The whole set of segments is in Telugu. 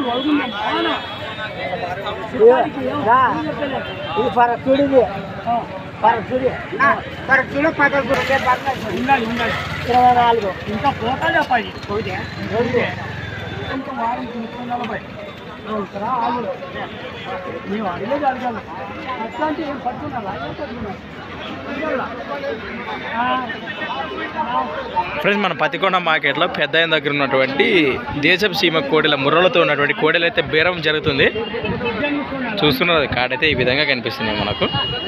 ఇది పర చూడిది పర చూడి పర చూడు పక్కన చూడే ఉండాలి ఉండాలి ఇరవై నాలుగు ఇంకా పోతాడే పది ఒకటి రెండు ఇంకా వారం ముప్పై నలభై రా ఆగు మేము అడిగేది అడగాలి అట్లాంటి ఏం పట్టుకున్నా ఏం పట్టుకున్నా ఫ్రెండ్స్ మన పతికొండ మార్కెట్లో పెద్ద ఆయన దగ్గర ఉన్నటువంటి దేశపు సీమ కోడెల ముర్రలతో ఉన్నటువంటి కోడెలు అయితే బేరం జరుగుతుంది చూస్తున్నారు కాడైతే ఈ విధంగా కనిపిస్తుంది మనకు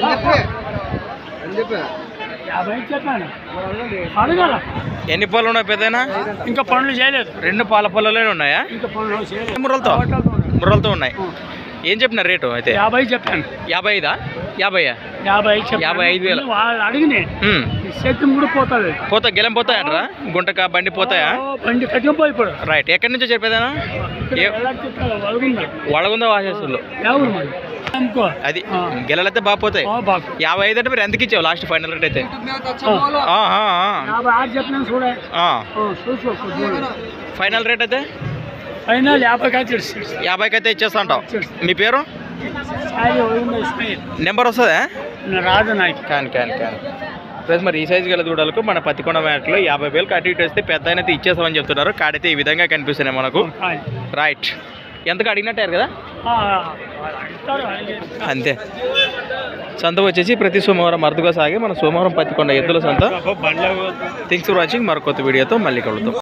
యాభై చెప్పాను అడగాల ఎన్ని పళ్ళు ఉన్నాయి పెద్దయినా ఇంకా పనులు చేయలేదు రెండు పాల పళ్ళలోనే ఉన్నాయా ఇంకా పనులు చేయలేదు ముర్రలతో ముర్రలతో ఉన్నాయి ఏం చెప్పిన రేటు అయితే యాభై చెప్పాను యాభై ఐదా యాభైయా యాభై చెప్పాను. యాభై ఐదు వేలు. వాళ్ళు అడిగినే ఉమ్. చేతి కూడా పోతుంది పోతా గెలం పోతాయట్రా గుంటక బండి పోతాయా ఓ, బండి కట్టిపోయి ఇప్పుడు రైట్ ఎక్కడి నుంచో చెప్పేదానా ఇక్కడ ఏ- ఎలా చెప్తారో వలుగుందా వడగుందా వాసేసులు ఎవరు మరి అనుకో అది ఆ. గెలలైతే బాగా పోతాయి ఆ, బాగు యాభై ఐదు అంటే మీరు ఎంతకి ఇచ్చావు లాస్ట్ ఫైనల్ రేట్ అయితే ఆ. ఆ, ఆ, ఆ. యాభై ఆరు చెప్పినాను చూడే ఆ. చూసుకో ఫైనల్ రేట్ అయితే ఫైనల్ యాభై కాదు యాభైకి అయితే ఇచ్చేస్తా అంటావు మీ పేరు ఇస్మాయిల్ నెంబర్ వస్తుందా రాదు నాకు కాని కాని కాని ప్లస్ మరి ఈ సైజు గల దూడలకు మన పత్తికొండ మ్యాట్లో యాభై వేలకు అటు ఇటు వస్తే పెద్ద అయితే ఇచ్చేస్తామని చెప్తున్నారు కాడైతే ఈ విధంగా కనిపిస్తున్నాయి మనకు రైట్ ఎంతకు అడిగినట్టారు కదా అంతే సంత వచ్చేసి ప్రతి సోమవారం అరుదుగా సాగి మన సోమవారం పత్తికొండ ఎద్దుల సంత థింగ్స్ ఫర్ వాచింగ్ మరొక కొత్త వీడియోతో మళ్ళీ కలుద్దాం